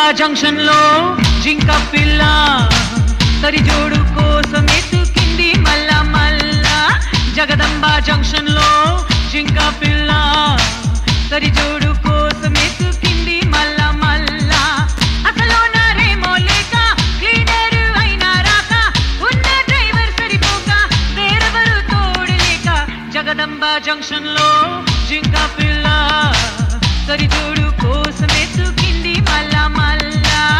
junction లో జింక పిల్ల సరిజోడు కోసం ఎత్తుకింది మల్ల మల్ల జగదంబ జంక్షన్ లో జింక పిల్ల సరిజోడు కోసం ఎత్తుకింది మల్ల మల్ల అసలు నారేమో లేక క్లీనర్ అయినా రాక ఉన్న డ్రైవర్ సరిపోక వేరెవరు తోడు లేక జగదంబ జంక్షన్ లో జింక పిల్ల సరిజోడు కోసం ఎత్తుకింది మల్ల మల్ల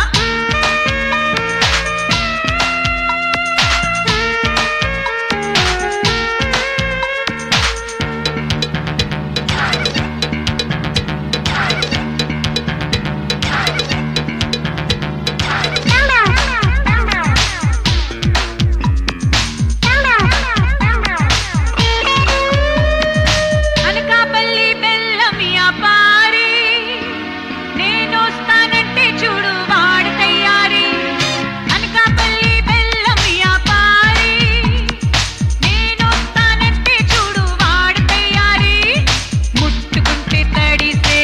అనకాపల్లి బెల్లం వ్యాపారి నేనొస్తానంటే చూడు వాడు తయారీ అనకాపల్లి బెల్లం వ్యాపారి నేనొస్తానంటే చూడు వాడు తయారీ ముట్టుకుంటే తడిసే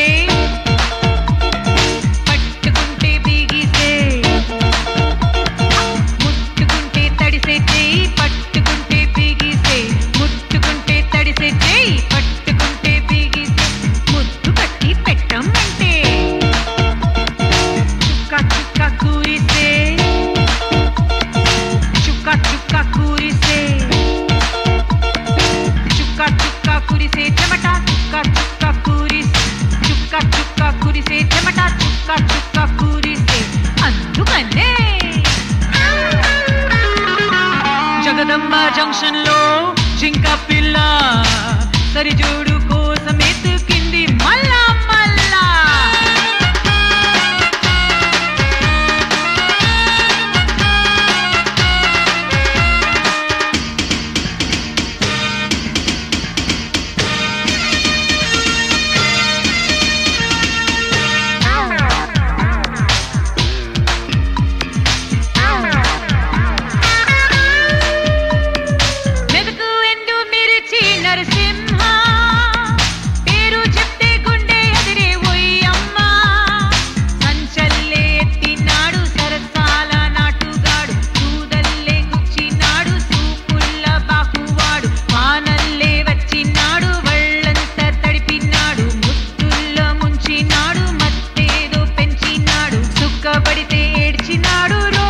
పట్టుకుంటే బిగిసే ముట్టుకుంటే తడిసే చెయ్యి పట్టుకుంటే బిగిసే ముట్టుకుంటే తడిసే చెయ్యి పట్టుకుంటే బిగిసే ముద్దు కట్టి పెట్టమంటే చుక్క చుక్క కూరిసే చుక్క చుక్క కూరిసే చుక్క చుక్క కురిసే చెమట చుక్క చుక్క కురిసే చుక్క చుక్క కురిసే చెమట చుక్క చుక్క కురిసే అందుకనే జగదంబ జంక్షన్ లో జింక పిల్ల సరిజోడు కోసం ఎత్తుకింది మళ్ళా మళ్ళా మెదకు ఎండు మిరిచి నరసింహ పేరు చెప్తే గుండె ఎదిరే ఒయ్యమ్మ సంచల్లే ఎత్తినాడు సరసాల నాటుగాడు చూదల్లే గుచ్చినాడు సూపుల్ల బాకువాడు వానల్లే వచ్చినాడు వళ్ళంతా తడిపినాడు ముత్తుల్లో ముంచినాడు మత్తేదో పెంచినాడు సుక్కబడితే ఏడ్చినాడు రో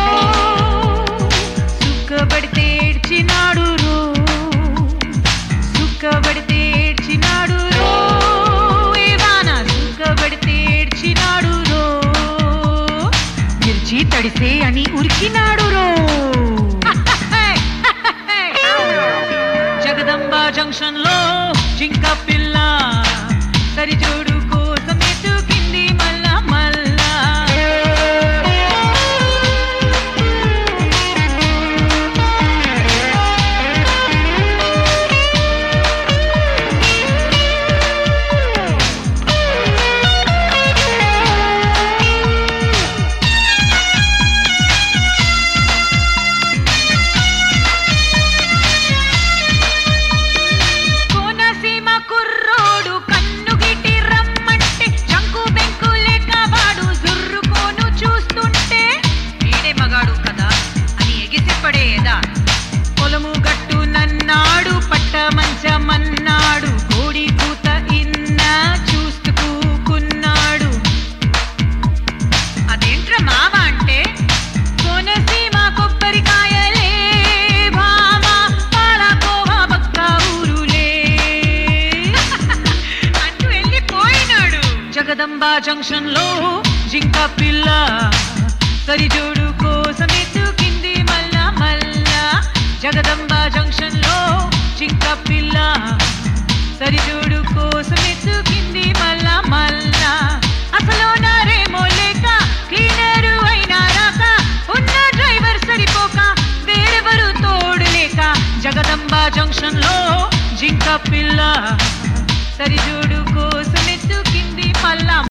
సుక్కబడితే ఏడ్చినాడు రో సుక్కబడితే ఏడ్చినాడు రో ఏ వాన సుక్కబడితే ఏడ్చినాడు రో మిర్చి తడిసే అని ఉరికినాడు రో జగదంబ జంక్షన్ లో జింక పిల్ల సరిజోడు కోసం ఎత్తుకింది మల్ల మల్లా కోనసీమ కుర్రోడు కన్ను గిటి రమ్మంటే చంకు బెంకు లేక వాడు జుర్రుకోను చూస్తుంటే వీడే మగాడు కదా అని ఎగిసిపడేదా పొలము గట్టు నన్నాడు పట్ట మంచమన్నాడు కోడి కూత ఇన్న చూస్తూ కూకున్నాడు అదేంట్రా మావ అంటే కోనసీమ కొబ్బరికాయలే భామ పాలకోవా బక్క ఊరులే అంటూ వెళ్ళిపోయినాడు జగదంబ జంక్షన్ లో జింక పిల్ల సరిజోడు కోసం ఎత్తుకింది మల్ల మల్ల జగదంబ జంక్షన్ లో జింక పిల్ల సరిజోడు కోసం ఎత్తుకింది మల్ల మల్ల అసలు నారేమో లేక క్లీనరు అయినా రాక ఉన్న డ్రైవర్ సరిపోక వేరెవరు తోడు లేక జగదంబ జంక్షన్ లో జింక పిల్ల సరిజోడు